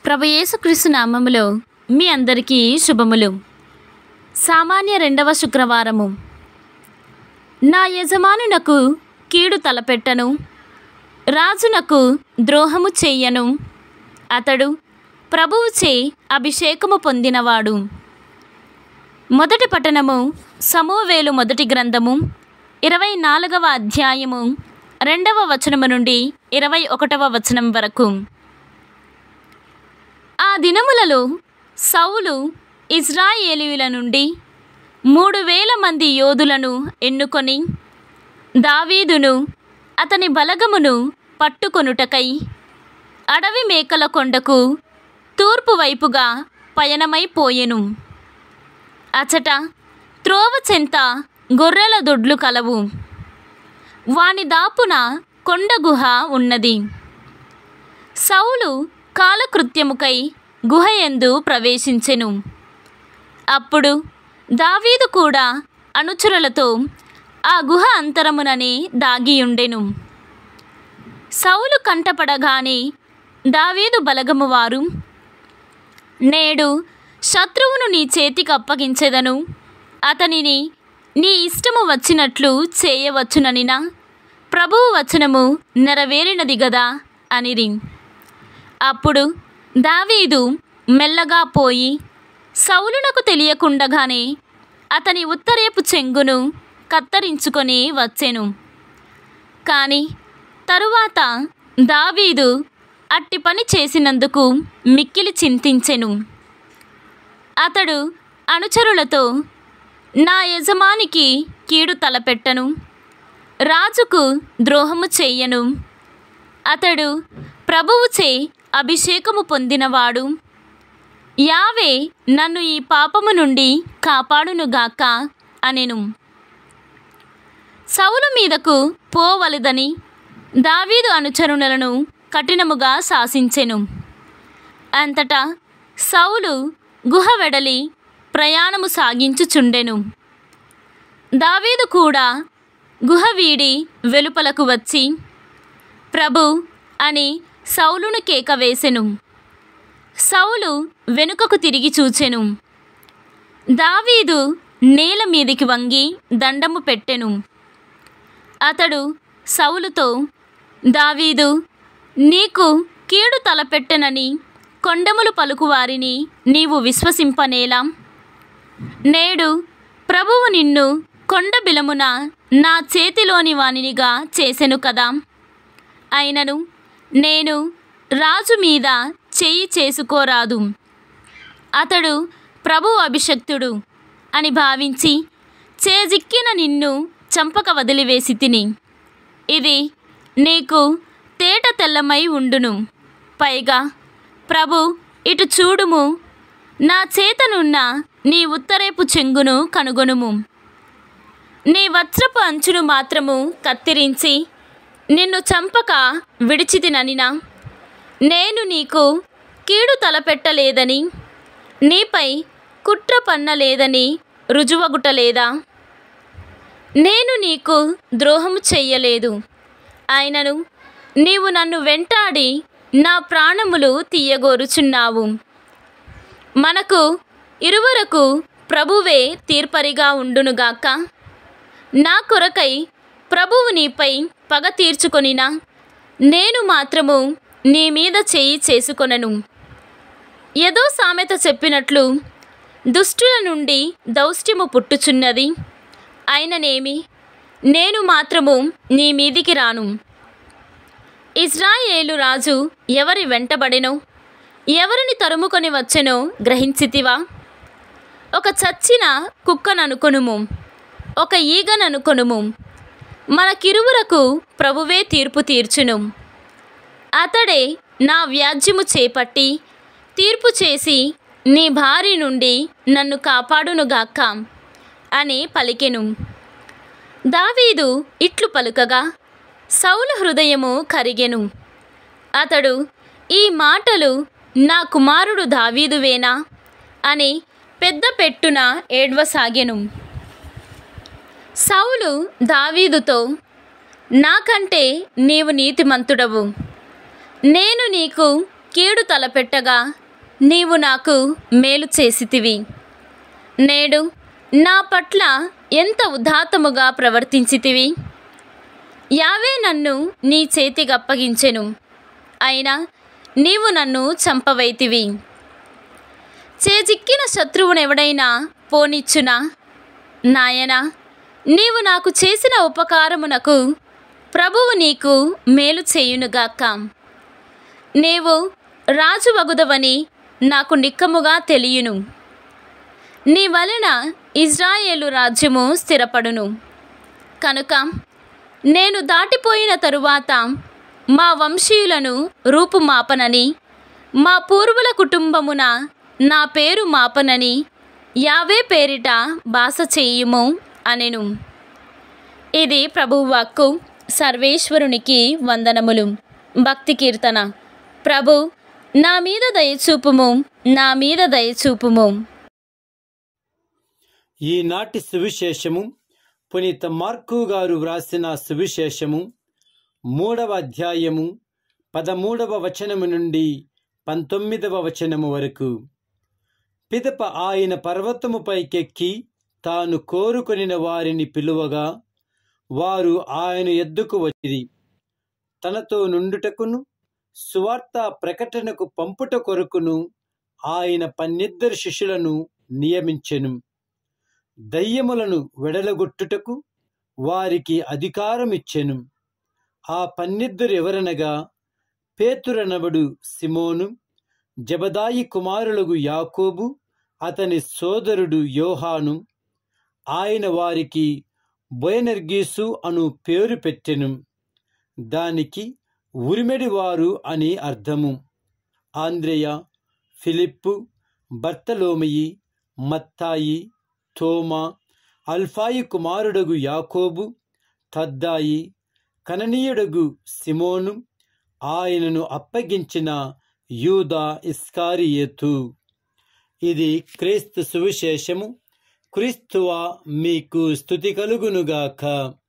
ప్రభు యేసుక్రీస్తు నామములో మీ అందరికీ శుభములు సామాన్య రెండవ శుక్రవారము నా యజమానునకు కీడు తలపెట్టను రాజునకు ద్రోహము చెయ్యను అతడు ప్రభువుచే అభిషేకము పొందినవాడు మొదటి పట్టణము సమూవేలు మొదటి గ్రంథము ఇరవై నాలుగవ అధ్యాయము రెండవ వచనము నుండి ఇరవై ఒకటవ వచనం వరకు ఆ దినములలో సౌలు ఇజ్రాయేలీయుల నుండి మూడు వేల మంది యోధులను ఎన్నుకొని దావీదును అతని బలగమును పట్టుకొనుటకై అడవి మేకల కొండకు తూర్పు వైపుగా పయనమైపోయెను అచట త్రోవ చెంత గొర్రెల దొడ్లు కలవు వాని దాపున కొండ గుహ ఉన్నది సౌలు కాలకృత్యముకై గుహయందు ప్రవేశించెను అప్పుడు దావీదు కూడా అనుచరులతో ఆ గుహ అంతరముననే దాగియుండెను సౌలు కంటపడగానే దావీదు బలగము వారు నేడు శత్రువును నీ చేతికి అప్పగించెదను అతనిని నీ ఇష్టము వచ్చినట్లు చేయవచ్చుననినా ప్రభువు వచనము నెరవేరినది గదా అనిరి అప్పుడు దావీదు మెల్లగా పోయి సౌలునకు తెలియకుండగానే అతని ఉత్తరేపు చెంగును కత్తరించుకొని వచ్చెను కానీ తరువాత దావీదు అట్టి పని చేసినందుకు మిక్కిలి చింతించెను అతడు అనుచరులతో నా యజమానికి కీడు తలపెట్టను రాజుకు ద్రోహము చెయ్యను అతడు ప్రభువుచే అభిషేకము పొందినవాడు యావే నన్ను ఈ పాపము నుండి కాపాడునుగాక అనెను సౌలు మీదకు పోవలదని దావీదు అనుచరులను కఠినముగా శాసించెను అంతటా సౌలు గుహ వెడలి ప్రయాణము సాగించుచుండెను దావీదు కూడా గుహ వీడి వెలుపలకు వచ్చి ప్రభు అని సౌలును కేక వేసెను సౌలు వెనుకకు తిరిగి చూచెను దావీదు నేల మీదికి వంగి దండము పెట్టెను అతడు సౌలుతో దావీదు నీకు కీడు తలపెట్టెనని కొండములు పలుకువారిని నీవు విశ్వసింపనేలా నేడు ప్రభువు నిన్ను కొండ బిలమున నా చేతిలోని వానినిగా చేసెను కదా అయినను నేను రాజు మీద చెయ్యి చేసుకోరాదు అతడు ప్రభు అభిషక్తుడు అని భావించి చేజిక్కిన నిన్ను చంపక వదిలివేసి తిని ఇది నీకు తేట తెల్లమై ఉండును పైగా ప్రభు ఇటు చూడుము నా చేతనున్న నీ ఉత్తరేపు చెంగును కనుగొనుము నీ వస్త్రపు అంచును మాత్రము కత్తిరించి నిన్ను చంపక విడిచితిననినా నేను నీకు కీడు తలపెట్టలేదని నీపై కుట్ర పన్నలేదని రుజువగుటలేదా నేను నీకు ద్రోహము చెయ్యలేదు అయినను నీవు నన్ను వెంటాడి నా ప్రాణములు తీయగోరుచున్నావు మనకు ఇరువురకు ప్రభువే తీర్పరిగా ఉండునుగాక నా కొరకై ప్రభువు నీపై పగ తీర్చుకొనినా నేను మాత్రము నీ మీద చేయి చేసుకొనను ఏదో సామెత చెప్పినట్లు దుష్టుల నుండి దౌష్ట్యము పుట్టుచున్నది అయిననేమి నేను మాత్రము నీ మీదికి రాను ఇజ్రాయేలు రాజు ఎవరి వెంటబడెనో ఎవరిని తరుముకొని వచ్చెనో గ్రహించితివా ఒక చచ్చిన కుక్కననుకొనుము ఒక ఈగననుకొనుము మనకిరువురకు ప్రభువే తీర్పు తీర్చును అతడే నా వ్యాజ్యము చేపట్టి తీర్పు చేసి నీ భార్య నుండి నన్ను కాపాడునుగాక అని పలికెను దావీదు ఇట్లు పలుకగా సౌలు హృదయము కరిగెను అతడు ఈ మాటలు నా కుమారుడు దావీదువేనా అని పెద్ద పెట్టున ఏడ్వసాగెను సౌలు దావీదుతో నాకంటే నీవు నీతిమంతుడవు నేను నీకు కీడు తలపెట్టగా నీవు నాకు మేలు చేసితివి నేడు నా పట్ల ఎంత ఉదాత్తముగా ప్రవర్తించితివి యావే నన్ను నీ చేతికప్పగించెను అయినా నీవు నన్ను చంపవైతివి చేజిక్కిన శత్రువునెవడైనా పోనిచ్చునా నాయనా నీవు నాకు చేసిన ఉపకారమునకు ప్రభువు నీకు మేలు చేయునుగాక నీవు రాజు వగుదవని నాకు నిక్కముగా తెలియను నీ వలన ఇజ్రాయేలు రాజ్యము స్థిరపడును కనుక నేను దాటిపోయిన తరువాత మా వంశీయులను రూపుమాపనని మా పూర్వుల కుటుంబమున నా పేరు మాపనని యావే పేరిట బాస చేయుము అనెను ఇది ప్రభువాక్కు సర్వేశ్వరునికి వందనములు భక్తి కీర్తన ప్రభు నా మీద దయచూపుము నా మీద దయచూపుము ఈనాటి సువిశేషము పునీత మార్కు గారు వ్రాసిన సువిశేషము మూడవ అధ్యాయము పదమూడవ వచనము నుండి పంతొమ్మిదవ వచనము వరకు పిదప ఆయన పర్వతము పైకెక్కి తాను కోరుకొనిన వారిని పిలువగా వారు ఆయన ఎద్దుకు వచ్చిరి తనతో నుండుటకును సువార్త ప్రకటనకు పంపుట కొరకును ఆయన పన్నిద్దరు శిష్యులను నియమించెను దయ్యములను వెడలగొట్టుటకు వారికి అధికారమిచ్చెను ఆ పన్నిద్దరు ఎవరనగా పేతురనబడు సిమోను జబదాయి కుమారులకు యాకోబు అతని సోదరుడు యోహాను ఆయన వారికి బొయనర్గీసు అను పేరు పెట్టెను దానికి ఉరిమెడివారు అని అర్థము ఆంద్రేయ ఫిలిప్పు బర్తలోమయి మత్తాయి తోమా అల్ఫాయి కుమారుడగు యాకోబు తద్దాయి కననీయుడగు సిమోను ఆయనను అప్పగించిన యూదా ఇస్కారియేతు ఇది క్రీస్తు సువిశేషము క్రీస్తువా మీకు స్థుతి కలుగునుగాక